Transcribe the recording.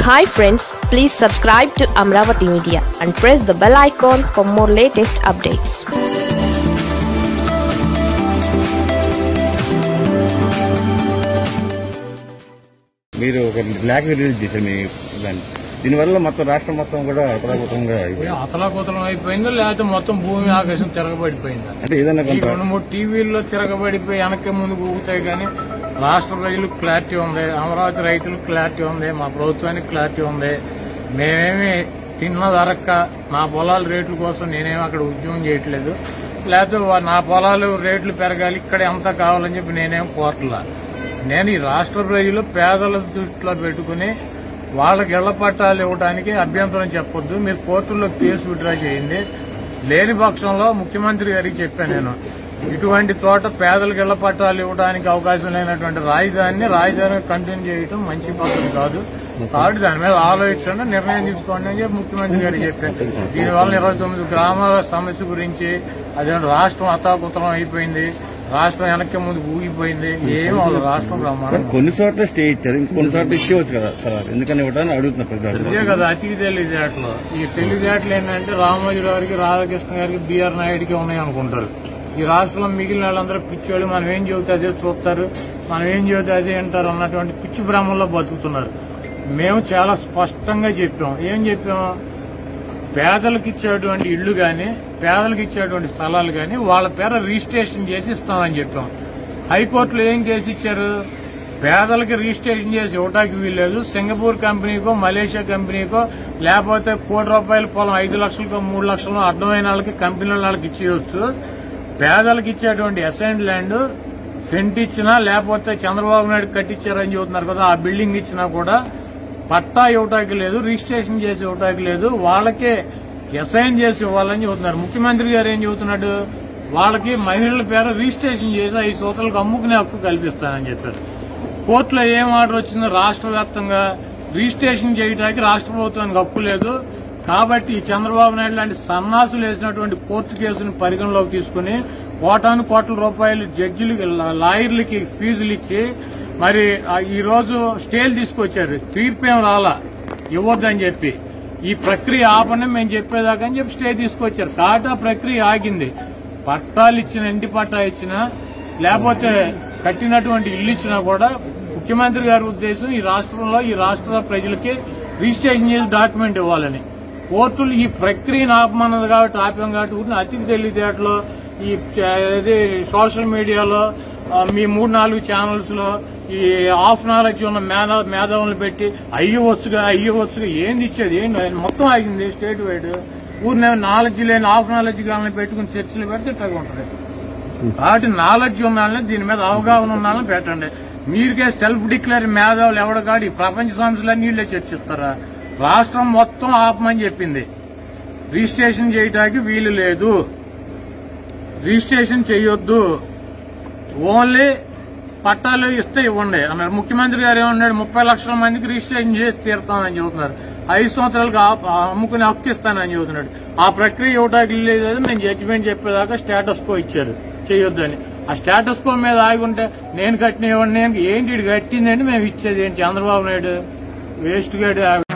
Hi friends please subscribe to Amaravati media and press the bell icon for more latest updates మీరు ఒక black release చేశారు మీ దాన్ని దీనివల్ల మొత్తం రాష్ట్రం మొత్తం కూడా అతలాకుతంగా అయిపోయింది. అతలాకుతలం అయిపోయిందో లేకపోతే మొత్తం భూమి ఆకాశం తిరగబడిపోయిందా అంటే ఏదైనా ఈ కొంత రెండు మూడు టీవీల్లో తిరగబడిపోయి వెనక్కి ముందు ఊగుతాయి కానీ రాష్ట్ర ప్రజలకు క్లారిటీ ఉంది అమరావతి రైతులకు క్లారిటీ ఉంది మా ప్రభుత్వానికి క్లారిటీ ఉంది మేమేమి తిన్న ధరక్క నా పొలాల రేట్ల కోసం నేనేమి అక్కడ ఉద్యమం చేయట్లేదు లేకపోతే వా- నా పొలాలు రేట్లు పెరగాలి ఇక్కడ ఎంత కావాలని చెప్పి నేనేం కోరట్లా నేను ఈ రాష్ట్ర ప్రజలు పేదల దృష్టిలో పెట్టుకుని వాళ్ళకి ఇళ్ల పట్టాలు ఇవ్వడానికి అభ్యంతరం చెప్పొద్దు మీరు కోర్టుల్లో కేసు విత్డ్రా చేయండి లేని పక్షంలో ముఖ్యమంత్రి గారికి చెప్పాను నేను ఇటువంటి చోట పేదలకు ఇళ్ల పట్టాలు ఇవ్వడానికి అవకాశం లేనటువంటి రాజధానిని రాజధాని కంటిన్యూ చేయడం మంచి పద్ధతి కాదు కాబట్టి దాని మీద ఆలోచించండి నిర్ణయం తీసుకోండి అని చెప్పి ముఖ్యమంత్రి గారికి చెప్పాను దీనివల్ల ఇరవై తొమ్మిది గ్రామాల సమస్య గురించి అదే రాష్ట్రం అతాకుతలం అయిపోయింది రాష్ట్రం వెనక్కి ముందు ఊగిపోయింది ఏం అవ్వదు రాష్ట్రం సార్ బ్రహ్మాండం కొన్ని చోట్ల స్టే ఇచ్చారు ఇంకొన్ని చోట్ల ఇచ్చేవచ్చు కదా సార్ ఎందుకని ఇవ్వడానికి అడుగుతున్నా ప్రజలు ఇదే కదా అతి తెలివితేటలు ఈ తెలివితేటలు ఏంటంటే రామోజీ గారికి రాధాకృష్ణ గారికి బిఆర్ నాయుడికి ఉన్నాయి అనుకుంటారు ఈ రాష్ట్రంలో మిగిలిన వాళ్ళందరూ పిచ్చివాళ్ళు మనం ఏం చెబితే అదే చూస్తారు మనం ఏం చెబితే అదే అంటారు అన్నటువంటి పిచ్చి భ్రమంలో బతుకుతున్నారు మేము చాలా స్పష్టంగా చెప్పాం ఏం చెప్పాం పేదలకు ఇచ్చేటువంటి ఇళ్లు గాని పేదలకు ఇచ్చేటువంటి స్థలాలు గాని వాళ్ళ పేర రిజిస్ట్రేషన్ చేసి ఇస్తామని చెప్పాం హైకోర్టులో ఏం కేసు ఇచ్చారు పేదలకి రిజిస్ట్రేషన్ చేసి ఇవ్వటానికి వీల్లేదు సింగపూర్ కంపెనీకో మలేషియా కంపెనీకో లేకపోతే కోటి రూపాయల పొలం ఐదు లక్షలకో మూడు లక్షలు అడ్డమైన వాళ్ళకి కంపెనీల వాళ్ళకి ఇచ్చేయచ్చు పేదలకు ఇచ్చేటువంటి అసైన్ ల్యాండ్ సెంట్ ఇచ్చినా లేకపోతే చంద్రబాబు నాయుడు కట్టించారని చెబుతున్నారు కదా ఆ బిల్డింగ్ ఇచ్చినా కూడా పట్టా ఇవ్వటానికి లేదు రిజిస్ట్రేషన్ చేసి ఇవ్వటానికి లేదు వాళ్ళకే అసైన్ చేసి ఇవ్వాలని చెబుతున్నారు ముఖ్యమంత్రి గారు ఏం చెబుతున్నాడు వాళ్ళకి మహిళల పేరు రిజిస్ట్రేషన్ చేసి ఐదు సంవత్సరాలకు అమ్ముకునే హక్కు కల్పిస్తానని చెప్పారు కోర్టులో ఏం ఆర్డర్ వచ్చిందో రాష్ట్ర వ్యాప్తంగా రిజిస్ట్రేషన్ చేయడానికి రాష్ట్ర ప్రభుత్వానికి హక్కు లేదు కాబట్టి ఈ చంద్రబాబు నాయుడు లాంటి సన్నాసులు వేసినటువంటి కోర్టు కేసును పరిగణలోకి తీసుకుని కోటాను కోట్ల రూపాయలు జడ్జిలకి లాయర్లకి ఫీజులు ఇచ్చి మరి ఆ ఈ రోజు స్టేలు తీసుకొచ్చారు తీర్పు ఏం రాలా ఇవ్వద్దని చెప్పి ఈ ప్రక్రియ ఆపని మేము చెప్పేదాకా అని చెప్పి స్టే తీసుకొచ్చారు కాబట్టి ఆ ప్రక్రియ ఆగింది పట్టాలు ఇచ్చిన ఇంటి పట్టా ఇచ్చినా లేకపోతే కట్టినటువంటి ఇల్లు ఇచ్చినా కూడా ముఖ్యమంత్రి గారి ఉద్దేశం ఈ రాష్ట్రంలో ఈ రాష్ట్ర ప్రజలకి రిజిస్ట్రేషన్ చేసి డాక్యుమెంట్ ఇవ్వాలని కోర్టులు ఈ ప్రక్రియను ఆపమన్నది కాబట్టి ఆపాం కాబట్టి ఊరిని అతికి తెలివితేటలో ఈ చ- ఇది సోషల్ మీడియాలో ఆ, మీ మూడు నాలుగు ఛానల్స్ లో ఈ హాఫ్ నాలెడ్జ్ ఉన్న మేధా మేధావులను పెట్టి అయ్యవచ్చుగా అయ్యవచ్చుగా ఏంది ఇచ్చేది ఏంటి ఆయన మొత్తం ఆగింది స్టేట్ వైడ్ ఊరినే నాలెడ్జ్ లేని హాఫ్ నాలెడ్జ్ గాలని పెట్టుకుని చర్చలు పెడితే ఇట్లా ఉంటుంది కాబట్టి నాలెడ్జ్ ఉన్న వాళ్ళని దీని మీద అవగాహన ఉన్న వాళ్ళని పెట్టండి మీరుకే సెల్ఫ్ డిక్లేర్ మేధావులు ఎవడ కాదు ఈ ప్రపంచ సంస్థలన్నీ నీళ్లే చర్చిస్తారా రాష్ట్రం మొత్తం ఆపమని చెప్పింది రిజిస్ట్రేషన్ చేయడానికి వీలు లేదు రిజిస్ట్రేషన్ చేయొద్దు ఓన్లీ పట్టాలు ఇస్తే ఇవ్వండి అన్నారు ముఖ్యమంత్రి గారు ఏమన్నాడు ముప్పై లక్షల మందికి రిజిస్ట్రేషన్ చేసి తీరుతామని చెబుతున్నారు ఐదు సంవత్సరాలకు ఆ- ఆ అమ్ముకుని హక్కు ఇస్తానని చెబుతున్నాడు ఆ ప్రక్రియ ఇవ్వడానికి లేదు మేము జడ్జిమెంట్ చెప్పేదాకా స్టేటస్ కో ఇచ్చారు చేయొద్దని ఆ స్టేటస్ కో మీద ఆగి ఉంటే నేను కట్టిన ఇవ్వండి నేను ఏంటి ఈడు కట్టిందండి మేము ఇచ్చేది ఏంటి చంద్రబాబు నాయుడు వేస్ట్ గాడు